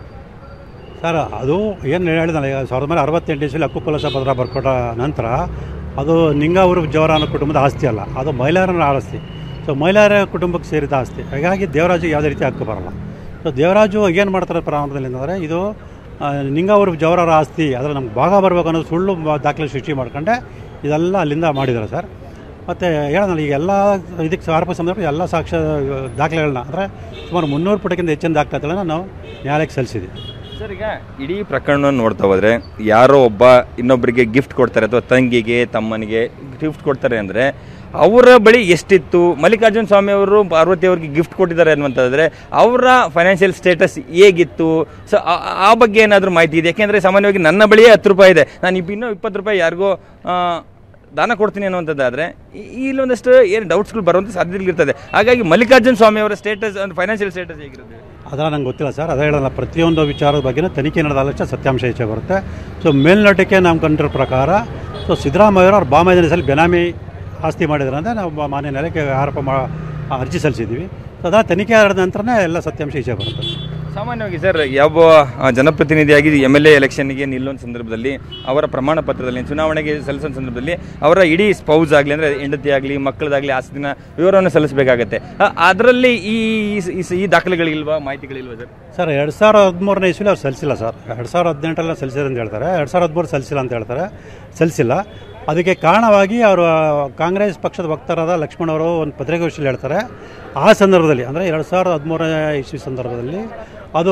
ಸರ್ ಅದು ಏನು ಹೇಳಿದಲ್ಲ ಈಗ ಸಾವಿರದ ಒಂಬೈನೂರ ಅರವತ್ತೆಂಟು ಇಸ್ವಿಲಿ ಹಕ್ಕು ಕುಲಸ ಪತ್ರ ಬರ್ಕೊಟ್ಟ ನಂತರ ಅದು ನಿಂಗಾವೂರು ಜವರ ಅನ್ನೋ ಕುಟುಂಬದ ಆಸ್ತಿ ಅಲ್ಲ ಅದು ಮೈಲಾರನ ಆಸ್ತಿ ಸೊ ಮೈಲಾರ ಕುಟುಂಬಕ್ಕೆ ಸೇರಿದ ಆಸ್ತಿ ಹಾಗಾಗಿ ದೇವರಾಜಿಗೆ ಯಾವುದೇ ರೀತಿ ಹಕ್ಕು ಬರಲ್ಲ ಸೊ ಸೊ ದೇವರಾಜು ಏನು ಮಾಡ್ತಾರೆ ಪ್ರಾರಂಭದಲ್ಲಿ ಅಂದರೆ ಇದು ಆ, ನಿಂಗಾವೂರು ಜವರರ ಆಸ್ತಿ ಅದರ ನಮ್ಗೆ ಭಾಗ ಬರಬೇಕು ಅನ್ನೋದು ಸುಳ್ಳು ಮ- ದಾಖಲೆ ಸೃಷ್ಟಿ ಮಾಡ್ಕೊಂಡೆ ಇದೆಲ್ಲ ಅಲ್ಲಿಂದ ಮಾಡಿದ್ದಾರೆ ಸರ್ ಮತ್ತು ಹೇಳೋಣ ಈಗ ಎಲ್ಲ ಇದಕ್ಕೆ ಆರೋಪ ಸಂದರ್ಭ ಎಲ್ಲ ಸಾಕ್ಷ್ಯ ದಾಖಲೆಗಳನ್ನ ಅಂದರೆ ಸುಮಾರು ಮುನ್ನೂರು ಪುಟಕ್ಕಿಂತ ಹೆಚ್ಚಿನ ದಾಖಲಾತಿಗಳನ್ನ ನಾವು ನ್ಯಾಯಾಲಯಕ್ಕೆ ಸಲ್ಲಿಸಿದ್ದೀವಿ ಸರ್ ಈಗ ಇಡೀ ಪ್ರಕರಣವನ್ನು ನೋಡ್ತಾ ಹೋದ್ರೆ ಯಾರೋ ಒಬ್ಬ ಇನ್ನೊಬ್ಬರಿಗೆ ಗಿಫ್ಟ್ ಕೊಡ್ತಾರೆ ಅಥವಾ ತಂಗಿಗೆ ತಮ್ಮನಿಗೆ ಗಿಫ್ಟ್ ಕೊಡ್ತಾರೆ ಅಂದರೆ ಅವರ ಬಳಿ ಎಷ್ಟಿತ್ತು ಮಲ್ಲಿಕಾರ್ಜುನ ಸ್ವಾಮಿ ಅವರು ಪಾರ್ವತಿ ಅವರಿಗೆ ಗಿಫ್ಟ್ ಕೊಟ್ಟಿದ್ದಾರೆ ಅನ್ನುವಂಥದ್ರೆ ಅವರ ಫೈನಾನ್ಷಿಯಲ್ ಸ್ಟೇಟಸ್ ಹೇಗಿತ್ತು ಸೊ ಆ ಬಗ್ಗೆ ಏನಾದರೂ ಮಾಹಿತಿ ಇದೆ ಯಾಕೆಂದರೆ ಸಾಮಾನ್ಯವಾಗಿ ನನ್ನ ಬಳಿಯೇ ಹತ್ತು ರೂಪಾಯಿ ಇದೆ ನಾನು ಇಪ್ಪ ಇನ್ನೂ ಇಪ್ಪತ್ತು ರೂಪಾಯಿ ಯಾರಿಗೋ ಆ, ದಾನ ಕೊಡ್ತೀನಿ ಅನ್ನುವಂಥದ್ದಾದರೆ ಇಲ್ಲೊಂದಷ್ಟು ಏನು ಡೌಟ್ಸ್ಗಳು ಬರುವಂಥ ಸಾಧ್ಯತೆಗಳಿರ್ತದೆ ಹಾಗಾಗಿ ಮಲ್ಲಿಕಾರ್ಜುನ ಸ್ವಾಮಿ ಅವರ ಸ್ಟೇಟಸ್ ಅಂದ್ರೆ ಫೈನಾನ್ಷಿಯಲ್ ಸ್ಟೇಟಸ್ ಹೇಗಿರುತ್ತೆ ಅದರ ನಂಗೆ ಗೊತ್ತಿಲ್ಲ ಸರ್ ಅದೇ ಹೇಳೋಣ ಪ್ರತಿಯೊಂದು ವಿಚಾರದ ಬಗ್ಗೆನೂ ತನಿಖೆ ನಡೆದಾಲಕ್ಷ ಸತ್ಯಾಂಶ ಹೆಚ್ಚೆ ಬರುತ್ತೆ ಸೊ ಮೇಲ್ನೋಟಕ್ಕೆ ನಾವು ಕಂಡಿರೋ ಪ್ರಕಾರ ಸೊ ಸಿದ್ದರಾಮಯ್ಯವರು ಅವ್ರ ಬಾಮ ದಿನದಲ್ಲಿ ಬೆನಾಮಿ ಆಸ್ತಿ ಮಾಡಿದ್ರು ಅಂದರೆ ನಾವು ಮಾ- ಮಾನ್ಯ ನೆಲಕ್ಕೆ ಆರೋಪ ಮಾ ಅರ್ಜಿ ಸಲ್ಲಿಸಿದ್ದೀವಿ ಸೊ ಅದರ ತನಿಖೆ ಆದ ನಂತರನೇ ಎಲ್ಲ ಸತ್ಯಾಂಶ ಈಚೆ ಬರುತ್ತೆ ಸಾಮಾನ್ಯವಾಗಿ ಸರ್ ಯಾವ ಆ, ಜನಪ್ರತಿನಿಧಿಯಾಗಿ ಎಮ್ ಎಲ್ ಎ ಎಲೆಕ್ಷನ್ಗೆ ನಿಲ್ಲೋ ಸಂದರ್ಭದಲ್ಲಿ ಅವರ ಪ್ರಮಾಣ ಪತ್ರದಲ್ಲಿ ಚುನಾವಣೆಗೆ ಸಲ್ಲಿಸೋ ಸಂದರ್ಭದಲ್ಲಿ ಅವರ ಇಡೀ ಸ್ಪೌಸ್ ಆಗಲಿ ಅಂದರೆ ಹೆಂಡತಿ ಆಗಲಿ ಮಕ್ಕಳದಾಗಲಿ ಆಸ್ತಿನ ವಿವರವನ್ನು ಸಲ್ಲಿಸಬೇಕಾಗತ್ತೆ ಅದರಲ್ಲಿ ಈ ಈ- ಈ ದಾಖಲೆಗಳಿಲ್ವಾ ಮಾಹಿತಿಗಳಿಲ್ವಾ ಸರ್ ಸರ್ ಎರಡು ಸಾವಿರದ ಹದಿಮೂರನೇ ಇಸ್ವಿಲಿ ಅವ್ರು ಸಲ್ಲಿಸಿಲ್ಲ ಸರ್ ಎರಡು ಸಾವಿರದ ಹದಿನೆಂಟರಲ್ಲಿ ಸಲ್ಲಿಸಿದ್ರು ಅಂತ ಹೇಳ್ತಾರೆ ಎರಡು ಸಾವಿರದ ಹದಿಮೂರು ಸಲ್ಲಿಸಿಲ್ಲ ಅಂತ ಹೇಳ್ತಾರೆ ಸಲ್ಲಿಸಿಲ್ಲ ಅದಕ್ಕೆ ಕಾರಣವಾಗಿ ಅವರು ಕಾಂಗ್ರೆಸ್ ಪಕ್ಷದ ವಕ್ತಾರಾದ ಲಕ್ಷ್ಮಣ್ ಅವರು ಒಂದು ಪತ್ರಿಕಾಗೋಷ್ಠಿಯಲ್ಲಿ ಹೇಳ್ತಾರೆ ಆ ಸಂದರ್ಭದಲ್ಲಿ ಅಂದರೆ ಎರಡು ಸಾವಿರದ ಹದಿಮೂರನೇ ಇಸ್ವಿ ಸಂದರ್ಭದಲ್ಲಿ ಅದು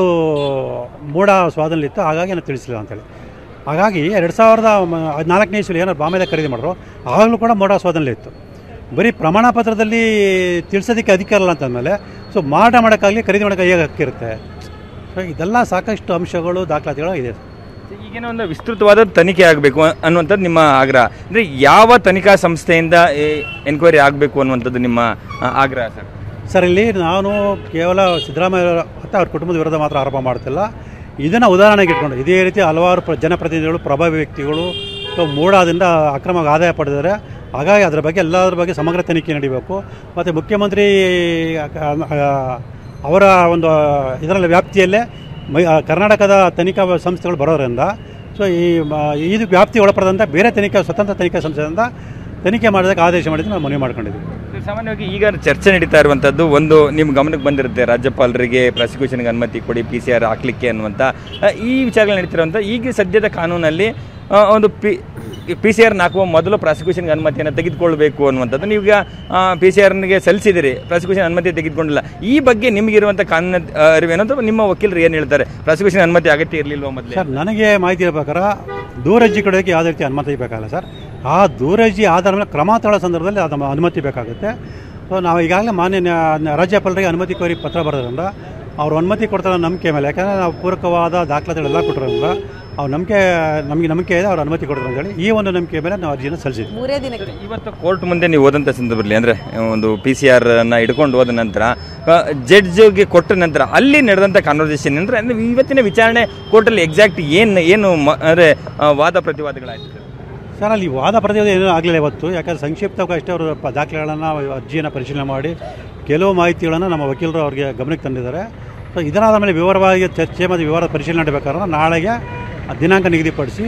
ಮೂಢ ಸ್ವಾಧೀನಲಿತ್ತು ಹಾಗಾಗಿ ನಾನು ತಿಳಿಸಿಲ್ಲ ಅಂತೇಳಿ ಹಾಗಾಗಿ ಎರಡು ಸಾವಿರದ ಮ- ನಾಲ್ಕನೇ ಇಸ್ವಿಲಿ ಏನಾರು ಬಾಂಬೆದಾಗ ಖರೀದಿ ಮಾಡಿದ್ರು ಆವಾಗಲೂ ಕೂಡ ಮೂಢ ಸ್ವಾಧೀನಲಿ ಇತ್ತು ಬರೀ ಪ್ರಮಾಣ ಪತ್ರದಲ್ಲಿ ತಿಳಿಸೋದಕ್ಕೆ ಅಧಿಕಾರ ಇಲ್ಲ ಅಂತಂದಮೇಲೆ ಸೊ ಮಾರಾಟ ಮಾಡೋಕ್ಕಾಗಲಿ ಖರೀದಿ ಮಾಡೋಕ್ಕೆ ಹೇಗೆ ಹಕ್ಕಿರುತ್ತೆ ಸೊ ಇದೆಲ್ಲ ಸಾಕಷ್ಟು ಅಂಶಗಳು ದಾಖಲಾತಿಗಳು ಇದೆ ಈಗೇನೋ ಒಂದು ವಿಸ್ತೃತವಾದ ತನಿಖೆ ಆಗಬೇಕು ಅನ್ನುವಂಥದ್ದು ನಿಮ್ಮ ಆಗ್ರಹ ಅಂದರೆ ಯಾವ ತನಿಖಾ ಸಂಸ್ಥೆಯಿಂದ ಎನ್ಕ್ವೈರಿ ಆಗಬೇಕು ಅನ್ನುವಂಥದ್ದು ನಿಮ್ಮ ಆ, ಆಗ್ರಹ ಸರ್ ಸರ್ ಇಲ್ಲಿ ನಾನು ಕೇವಲ ಸಿದ್ದರಾಮಯ್ಯ ಮತ್ತು ಅವ್ರ ಕುಟುಂಬದ ವಿರುದ್ಧ ಮಾತ್ರ ಆರೋಪ ಮಾಡ್ತಿಲ್ಲ ಇದನ್ನು ಉದಾಹರಣೆಗೆ ಇಟ್ಕೊಂಡು ಇದೇ ರೀತಿ ಹಲವಾರು ಪ್ರ ಜನಪ್ರತಿನಿಧಿಗಳು ಪ್ರಭಾವಿ ವ್ಯಕ್ತಿಗಳು ಸೊ ಮೂಡಾದಿಂದ ಅಕ್ರಮವಾಗಿ ಆದಾಯ ಪಡೆದಿದ್ದಾರೆ ಹಾಗಾಗಿ ಅದರ ಬಗ್ಗೆ ಎಲ್ಲದರ ಬಗ್ಗೆ ಸಮಗ್ರ ತನಿಖೆ ನಡೀಬೇಕು ಮತ್ತು ಮುಖ್ಯಮಂತ್ರಿ ಆ, ಅವರ ಒಂದು ಇದರಲ್ಲಿ ವ್ಯಾಪ್ತಿಯಲ್ಲೇ ಮೈ ಆ, ಕರ್ನಾಟಕದ ತನಿಖಾ ಸಂಸ್ಥೆಗಳು ಬರೋದ್ರಿಂದ ಸೊ ಈ ಮ- ಇದು ವ್ಯಾಪ್ತಿ ಒಳಪಡದಂಥ ಬೇರೆ ತನಿಖಾ ಸ್ವತಂತ್ರ ತನಿಖಾ ಸಂಸ್ಥೆಯಿಂದ ತನಿಖೆ ಮಾಡೋದಕ್ಕೆ ಆದೇಶ ಮಾಡಿದ್ದು ನಾವು ಮನವಿ ಮಾಡ್ಕೊಂಡಿದ್ದೀವಿ ಸಾಮಾನ್ಯವಾಗಿ ಈಗ ಚರ್ಚೆ ನಡೀತಾ ಇರುವಂಥದ್ದು ಒಂದು ನಿಮ್ಮ ಗಮನಕ್ಕೆ ಬಂದಿರುತ್ತೆ ರಾಜ್ಯಪಾಲರಿಗೆ ಪ್ರಾಸಿಕ್ಯೂಷನ್ಗೆ ಅನುಮತಿ ಕೊಡಿ ಪಿ ಸಿ ಆರ್ ಹಾಕ್ಲಿಕ್ಕೆ ಅನ್ನುವಂಥ ಆ, ಈ ವಿಚಾರಗಳು ನಡೀತಿರುವಂಥ ಈಗ ಸದ್ಯದ ಕಾನೂನಲ್ಲಿ ಆ, ಒಂದು ಪಿ ಪಿ ಸಿ ಆರ್ ಹಾಕುವ ಮೊದಲು ಪ್ರಾಸಿಕ್ಯೂಷನ್ಗೆ ಅನುಮತಿಯನ್ನು ತೆಗೆದುಕೊಳ್ಬೇಕು ಅನ್ನುವಂಥದ್ದು ನೀವೀಗ ಪಿ ಸಿ ಆರ್ನಿಗೆ ಸಲ್ಲಿಸಿದಿರಿ ಪ್ರಾಸಿಕ್ಯೂಷನ್ ಅನುಮತಿ ತೆಗೆದುಕೊಂಡಿಲ್ಲ ಈ ಬಗ್ಗೆ ನಿಮಗಿರುವಂಥ ಕಾನೂನು ಆ, ಅರಿವೇನು ಅಂತ ನಿಮ್ಮ ವಕೀಲರು ಏನು ಹೇಳ್ತಾರೆ ಪ್ರಾಸಿಕ್ಯೂಷನ್ ಅನುಮತಿ ಅಗತ್ಯ ಇರಲಿಲ್ವಾ ಮೊದಲೇ ಸರ್ ನನಗೆ ಮಾಹಿತಿ ಇರೋ ಪ್ರಕಾರ ದೂರಜ್ಜಿ ಕೊಡೋಕ್ಕೆ ಯಾವುದೇ ರೀತಿ ಅನುಮತಿ ಬೇಕಾಗಲ್ಲ ಸರ್ ಆ ದೂರಜ್ಜಿ ಆಧಾರ ಮೇಲೆ ಕ್ರಮ ತಗೊಳ್ಳೋ ಸಂದರ್ಭದಲ್ಲಿ ಅದು ಅನುಮತಿ ಬೇಕಾಗುತ್ತೆ ಸೊ ನಾವು ಈಗಾಗಲೇ ಮಾನ್ಯ ನ್ಯಾ- ರಾಜ್ಯಪಾಲರಿಗೆ ಅನುಮತಿ ಕೋರಿ ಪತ್ರ ಬರೋದ್ರಿಂದ ಅವ್ರು ಅನುಮತಿ ಕೊಡ್ತಾರೆ ನಂಬಿಕೆ ಮೇಲೆ ಯಾಕಂದರೆ ನಾವು ಪೂರಕವಾದ ದಾಖಲಾತಿಗಳೆಲ್ಲ ಕೊಟ್ಟಿರೋದ್ರಿಂದ ಅವ್ರ ನಂಬಿಕೆ ನಮಗೆ ನಂಬಿಕೆ ಇದೆ ಅವ್ರು ಅನುಮತಿ ಕೊಡ್ತಾರೆ ಅಂತೇಳಿ ಈ ಒಂದು ನಂಬಿಕೆ ಮೇಲೆ ನಾವು ಅರ್ಜಿಯನ್ನು ಸಲ್ಲಿಸಿದ್ವಿ ಮೂರೇ ದಿನಕ್ಕೆ ಇವತ್ತು ಕೋರ್ಟ್ ಮುಂದೆ ನೀವು ಹೋದಂಥ ಸಂದರ್ಭದಲ್ಲಿ ಅಂದರೆ ಒಂದು ಪಿ ಸಿ ಆರ್ ಅನ್ನ ಹಿಡ್ಕೊಂಡು ಹೋದ ನಂತರ ಜಡ್ಜ್ಗೆ ಕೊಟ್ಟ ನಂತರ ಅಲ್ಲಿ ನಡೆದಂಥ ಕಾನ್ವರ್ಸೇಷನ್ ಅಂದರೆ ಅಂದ್ರೆ ಇವತ್ತಿನ ವಿಚಾರಣೆ ಕೋರ್ಟಲ್ಲಿ ಎಕ್ಸಾಕ್ಟ್ ಏನು ಏನು ಮ- ಅಂದರೆ ಆ, ವಾದ ಪ್ರತಿವಾದಗಳಾಯ್ತು ಸರ್ ಸರ್ ಅಲ್ಲಿ ವಾದ ಪ್ರತಿವಾದ ಏನೂ ಆಗಲಿಲ್ಲ ಇವತ್ತು ಯಾಕಂದರೆ ಸಂಕ್ಷಿಪ್ತವಾಗಿ ಅಷ್ಟೇ ಅವರು ಪ- ದಾಖಲೆಗಳನ್ನು ಅರ್ಜಿಯನ್ನು ಪರಿಶೀಲನೆ ಮಾಡಿ ಕೆಲವು ಮಾಹಿತಿಗಳನ್ನು ನಮ್ಮ ವಕೀಲರು ಅವರಿಗೆ ಗಮನಕ್ಕೆ ತಂದಿದ್ದಾರೆ ಸೊ ಇದರಾದ ಮೇಲೆ ವಿವರವಾಗಿ ಚರ್ಚೆ ಮತ್ತು ವಿವರ ಪರಿಶೀಲನೆ ನಡೆಬೇಕಾದ್ರೆ ನಾಳೆಗೆ ದಿನಾಂಕ ನಿಗದಿಪಡಿಸಿ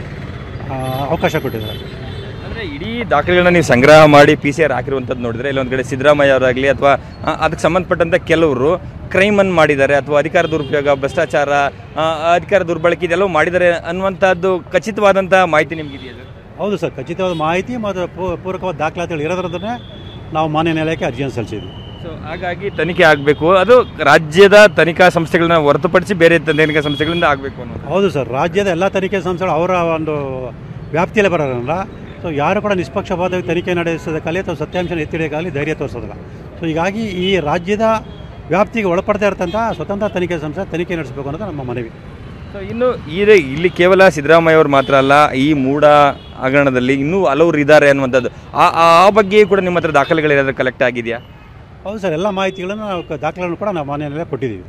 ಆ, ಅವಕಾಶ ಕೊಟ್ಟಿದ್ದಾರೆ ಅಂದರೆ ಇಡೀ ದಾಖಲೆಗಳನ್ನ ನೀವು ಸಂಗ್ರಹ ಮಾಡಿ ಪಿ ಸಿ ಆರ್ ಹಾಕಿರುವಂಥದ್ದು ನೋಡಿದ್ರೆ ಇಲ್ಲೊಂದು ಕಡೆ ಸಿದ್ದರಾಮಯ್ಯ ಅವರಾಗಲಿ ಅಥವಾ ಆ, ಅದಕ್ಕೆ ಸಂಬಂಧಪಟ್ಟಂಥ ಕೆಲವರು ಕ್ರೈಮನ್ನು ಮಾಡಿದ್ದಾರೆ ಅಥವಾ ಅಧಿಕಾರ ದುರುಪಯೋಗ ಭ್ರಷ್ಟಾಚಾರ ಆ, ಅಧಿಕಾರ ದುರ್ಬಳಕೆ ಇದೆಲ್ಲವೂ ಮಾಡಿದ್ದಾರೆ ಅನ್ನುವಂಥದ್ದು ಖಚಿತವಾದಂಥ ಮಾಹಿತಿ ನಿಮಗಿದೆಯಾ ಸರ್ ಹೌದು ಸರ್ ಖಚಿತವಾದ ಮಾಹಿತಿ ಮತ್ತು ಪೂ- ಪೂರಕವಾದ ದಾಖಲಾತಿಗಳು ಇರೋದ್ರನ್ನೇ ನಾವು ಮಾನ್ಯ ನ್ಯಾಯಾಲಯಕ್ಕೆ ಅರ್ಜಿಯನ್ನು ಸಲ್ಲಿಸಿದ್ವಿ ಸೊ ಹಾಗಾಗಿ ತನಿಖೆ ಆಗಬೇಕು ಅದು ರಾಜ್ಯದ ತನಿಖಾ ಸಂಸ್ಥೆಗಳನ್ನ ಹೊರತುಪಡಿಸಿ ಬೇರೆ ತನಿಖಾ ಸಂಸ್ಥೆಗಳಿಂದ ಆಗಬೇಕು ಅನ್ನೋದು ಹೌದು ಸರ್ ರಾಜ್ಯದ ಎಲ್ಲ ತನಿಖೆ ಸಂಸ್ಥೆಗಳು ಅವರ ಒಂದು ವ್ಯಾಪ್ತಿಯಲ್ಲೇ ಬರೋದ್ರಿಂದ ಸೊ ಯಾರು ಕೂಡ ನಿಷ್ಪಕ್ಷಪಾತವಾಗಿ ತನಿಖೆ ನಡೆಸೋದಕ್ಕಾಗಲಿ ಅಥವಾ ಸತ್ಯಾಂಶ ಎತ್ತಿಡೋಕ್ಕಾಗಲಿ ಧೈರ್ಯ ತೋರಿಸೋದಿಲ್ಲ ಸೊ ಹೀಗಾಗಿ ಈ ರಾಜ್ಯದ ವ್ಯಾಪ್ತಿಗೆ ಒಳಪಡದೇ ಇರತಂಥ ಸ್ವತಂತ್ರ ತನಿಖೆ ಸಂಸ್ಥೆ ತನಿಖೆ ನಡೆಸಬೇಕು ಅನ್ನೋದು ನಮ್ಮ ಮನವಿ ಸೊ ಇನ್ನು ಇದೆ ಇಲ್ಲಿ ಕೇವಲ ಸಿದ್ದರಾಮಯ್ಯ ಅವರು ಮಾತ್ರ ಅಲ್ಲ ಈ ಮೂಡ ಹಗರಣದಲ್ಲಿ ಇನ್ನೂ ಹಲವರು ಇದ್ದಾರೆ ಅನ್ನುವಂಥದ್ದು ಆ ಆ ಬಗ್ಗೆ ಕೂಡ ನಿಮ್ಮ ಹತ್ರ ದಾಖಲೆಗಳೇನಾದರೂ ಕಲೆಕ್ಟ್ ಆಗಿದೆಯಾ ಹೌದು ಸರ್ ಎಲ್ಲ ಮಾಹಿತಿಗಳನ್ನು ನಾವು ಕ- ದಾಖಲೆಗಳನ್ನು ಕೂಡ ನಾವು ಮಾನ್ಯ ನ್ಯಾಯಾಲಯ ಕೊಟ್ಟಿದ್ದೀವಿ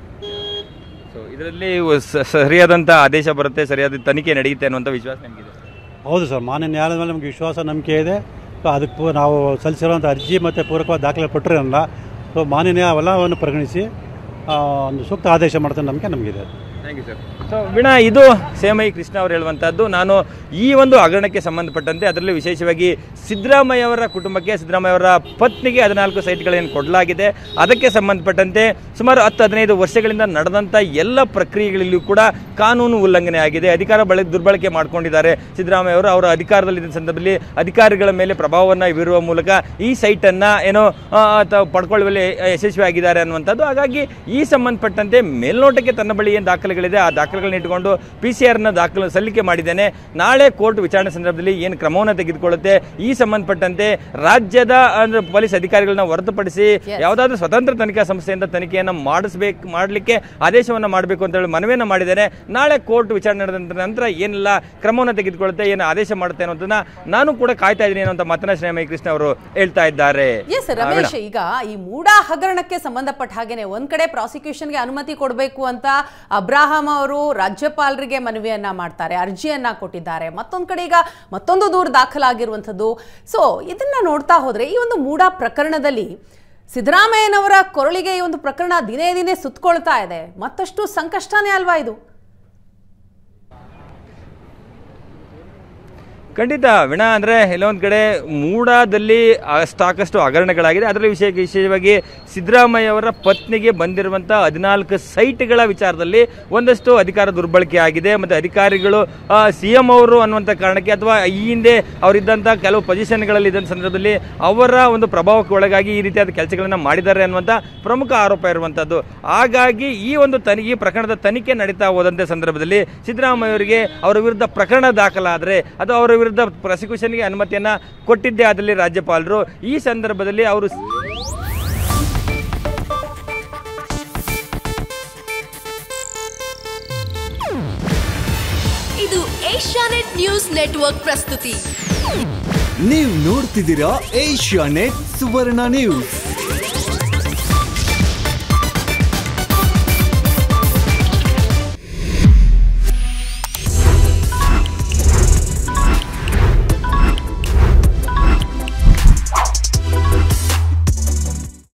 ಸೊ ಇದರಲ್ಲಿ ಸ- ಸರಿಯಾದಂಥ ಆದೇಶ ಬರುತ್ತೆ ಸರಿಯಾದ ತನಿಖೆ ನಡೆಯುತ್ತೆ ಅನ್ನುವಂಥ ವಿಶ್ವಾಸ ನಿಮಗಿದೆ ಹೌದು ಸರ್ ಮಾನ್ಯ ನ್ಯಾಯಾಲಯದ ಮೇಲೆ ನಮಗೆ ವಿಶ್ವಾಸ ನಂಬಿಕೆ ಇದೆ ಸೊ ಅದಕ್ಕೆ ಪೂ- ನಾವು ಸಲ್ಲಿಸಿರುವಂಥ ಅರ್ಜಿ ಮತ್ತು ಪೂರಕವಾದ ದಾಖಲೆ ಕೊಟ್ಟಿರೋಲ್ಲ ಸೊ ಮಾನ್ಯ ನ್ಯಾಯ ಅವೆಲ್ಲವನ್ನು ಪರಿಗಣಿಸಿ ಆ, ಒಂದು ಸೂಕ್ತ ಆದೇಶ ಮಾಡ್ತಾನೆ ನಂಬಿಕೆ ನಮಗಿದೆ thank you sir so Veena ಇದು ಸೇಮೈ ಕೃಷ್ಣ ಅವರು ಹೇಳುವಂಥದ್ದು ನಾನು ಈ ಒಂದು ಹಗರಣಕ್ಕೆ ಸಂಬಂಧಪಟ್ಟಂತೆ ಅದರಲ್ಲಿ ವಿಶೇಷವಾಗಿ ಸಿದ್ದರಾಮಯ್ಯ ಅವರ ಕುಟುಂಬಕ್ಕೆ ಸಿದ್ದರಾಮಯ್ಯ ಅವರ ಪತ್ನಿಗೆ ಹದಿನಾಲ್ಕು ಸೈಟ್ಗಳನ್ನು ಕೊಡಲಾಗಿದೆ ಅದಕ್ಕೆ ಸಂಬಂಧಪಟ್ಟಂತೆ ಸುಮಾರು ಹತ್ತು ಹದಿನೈದು ವರ್ಷಗಳಿಂದ ನಡೆದಂಥ ಎಲ್ಲ ಪ್ರಕ್ರಿಯೆಗಳಲ್ಲೂ ಕೂಡ ಕಾನೂನು ಉಲ್ಲಂಘನೆ ಆಗಿದೆ ಅಧಿಕಾರ ಬಳ ದುರ್ಬಳಕೆ ಮಾಡ್ಕೊಂಡಿದ್ದಾರೆ ಸಿದ್ದರಾಮಯ್ಯ ಅವರು ಅವರ ಅಧಿಕಾರದಲ್ಲಿದ್ದ ಸಂದರ್ಭದಲ್ಲಿ ಅಧಿಕಾರಿಗಳ ಮೇಲೆ ಪ್ರಭಾವವನ್ನು ಬೀರುವ ಮೂಲಕ ಈ ಸೈಟನ್ನು ಏನೋ ಆ, ತ- ಪಡ್ಕೊಳ್ಳುವಲ್ಲಿ ಯಶಸ್ವಿ ಆಗಿದ್ದಾರೆ ಅನ್ನುವಂಥದ್ದು ಹಾಗಾಗಿ ಈ ಸಂಬಂಧಪಟ್ಟಂತೆ ಮೇಲ್ನೋಟಕ್ಕೆ ತನ್ನ ಬಳಿ ಏನು ದಾಖಲೆಗಳಿದೆ ಆ ದಾಖಲೆಗಳನ್ನ ಇಟ್ಟುಕೊಂಡು ಪಿ ಸಿ ಆರ್ನ ದಾಖಲೆ ಸಲ್ಲಿಕೆ ಮಾಡಿದ್ದೇನೆ ನಾಳೆ ಕೋರ್ಟ್ ವಿಚಾರಣೆ ಸಂದರ್ಭದಲ್ಲಿ ಏನು ಕ್ರಮವನ್ನು ತೆಗೆದುಕೊಳ್ಳುತ್ತೆ ಈ ಸಂಬಂಧಪಟ್ಟಂತೆ ರಾಜ್ಯದ ಅಂದ್ರೆ ಪೊಲೀಸ್ ಅಧಿಕಾರಿಗಳನ್ನ ಹೊರತುಪಡಿಸಿ ಯಾವುದಾದ್ರೂ ಸ್ವತಂತ್ರ ತನಿಖಾ ಸಂಸ್ಥೆಯಿಂದ ತನಿಖೆಯನ್ನು ಮಾಡಿಸ್ಬೇಕು ಮಾಡಲಿಕ್ಕೆ ಆದೇಶವನ್ನು ಮಾಡಬೇಕು ಅಂತ ಹೇಳಿ ಮನವಿಯನ್ನು ಮಾಡಿದ್ದೇನೆ ನಾಳೆ ಕೋರ್ಟ್ ವಿಚಾರಣೆ ನಡೆದ ನಂತರ ಏನೆಲ್ಲ ಕ್ರಮವನ್ನು ತೆಗೆದುಕೊಳ್ಳುತ್ತೆ ಏನು ಆದೇಶ ಮಾಡುತ್ತೆ ಅನ್ನೋದನ್ನ ನಾನು ಕೂಡ ಕಾಯ್ತಾ ಇದ್ದೀನಿ ಅನ್ನೋ ಮಾತನ್ನ ಶ್ರೀಮೈ ಕೃಷ್ಣ ಅವರು ಹೇಳ್ತಾ ಇದ್ದಾರೆ ಎಸ್ ರಮೇಶ್ ಈಗ ಈ ಮೂಡ ಹಗರಣಕ್ಕೆ ಸಂಬಂಧಪಟ್ಟ ಹಾಗೇನೆ ಒಂದ್ ಕಡೆ ಪ್ರಾಸಿಕ್ಯೂಷನ್ಗೆ ಅನುಮತಿ ಕೊಡಬೇಕು ಅಂತ ಅಬ್ರಾಹಂ ಅವರು ರಾಜ್ಯಪಾಲರಿಗೆ ಮನವಿಯನ್ನ ಮಾಡ್ತಾರೆ ಅರ್ಜಿಯನ್ನ ಕೊಟ್ಟಿದ್ದಾರೆ ಮತ್ತೊಂದ್ ಕಡೆ ಈಗ ಮತ್ತೊಂದು ದೂರು ದಾಖಲಾಗಿರುವಂಥದ್ದು ಸೊ ಇದನ್ನ ನೋಡ್ತಾ ಹೋದ್ರೆ ಈ ಒಂದು ಮೂಡ ಪ್ರಕರಣದಲ್ಲಿ ಸಿದ್ದರಾಮಯ್ಯನವರ ಕೊರಳಿಗೆ ಈ ಒಂದು ಪ್ರಕರಣ ದಿನೇ ದಿನೇ ಸುತ್ತಕೊಳ್ತಾ ಇದೆ ಮತ್ತಷ್ಟು ಸಂಕಷ್ಟನೇ ಅಲ್ವಾ ಇದು ಖಂಡಿತ ವಿಣ ಅಂದರೆ ಎಲ್ಲೊಂದು ಕಡೆ ಮೂಡಾದಲ್ಲಿ ಸಾಕಷ್ಟು ಹಗರಣಗಳಾಗಿದೆ ಅದರಲ್ಲಿ ವಿಶೇಷ ವಿಶೇಷವಾಗಿ ಸಿದ್ದರಾಮಯ್ಯ ಅವರ ಪತ್ನಿಗೆ ಬಂದಿರುವಂಥ ಹದಿನಾಲ್ಕು ಸೈಟ್ಗಳ ವಿಚಾರದಲ್ಲಿ ಒಂದಷ್ಟು ಅಧಿಕಾರ ದುರ್ಬಳಕೆ ಆಗಿದೆ ಮತ್ತು ಅಧಿಕಾರಿಗಳು ಸಿ ಎಂ ಅವರು ಅನ್ನುವಂಥ ಕಾರಣಕ್ಕೆ ಅಥವಾ ಈ ಹಿಂದೆ ಅವರಿದ್ದಂಥ ಕೆಲವು ಪೊಸಿಷನ್ಗಳಲ್ಲಿ ಇದ್ದಂಥ ಸಂದರ್ಭದಲ್ಲಿ ಅವರ ಒಂದು ಪ್ರಭಾವಕ್ಕೆ ಒಳಗಾಗಿ ಈ ರೀತಿಯಾದ ಕೆಲಸಗಳನ್ನು ಮಾಡಿದ್ದಾರೆ ಅನ್ನುವಂಥ ಪ್ರಮುಖ ಆರೋಪ ಇರುವಂಥದ್ದು ಹಾಗಾಗಿ ಈ ಒಂದು ತನಿ ಈ ಪ್ರಕರಣದ ತನಿಖೆ ನಡೀತಾ ಹೋದಂಥ ಸಂದರ್ಭದಲ್ಲಿ ಸಿದ್ದರಾಮಯ್ಯ ಅವರಿಗೆ ಅವರ ವಿರುದ್ಧ ಪ್ರಕರಣ ದಾಖಲಾದರೆ ಅಥವಾ ಅವರ ವಿರುದ್ಧ ಪ್ರಾಸಿಕ್ಯೂಷನ್ಗೆ ಅನುಮತಿಯನ್ನ ಕೊಟ್ಟಿದ್ದೇ ಆದಲ್ಲಿ ರಾಜ್ಯಪಾಲರು ಈ ಸಂದರ್ಭದಲ್ಲಿ ಅವರು ಇದು ಏಷ್ಯಾನೆಟ್ ನ್ಯೂಸ್ ನೆಟ್ವರ್ಕ್ ಪ್ರಸ್ತುತಿ ನೀವು ನೋಡ್ತಿದ್ದೀರಾ ಏಷ್ಯಾ ನೆಟ್ ಸುವರ್ಣ ನ್ಯೂಸ್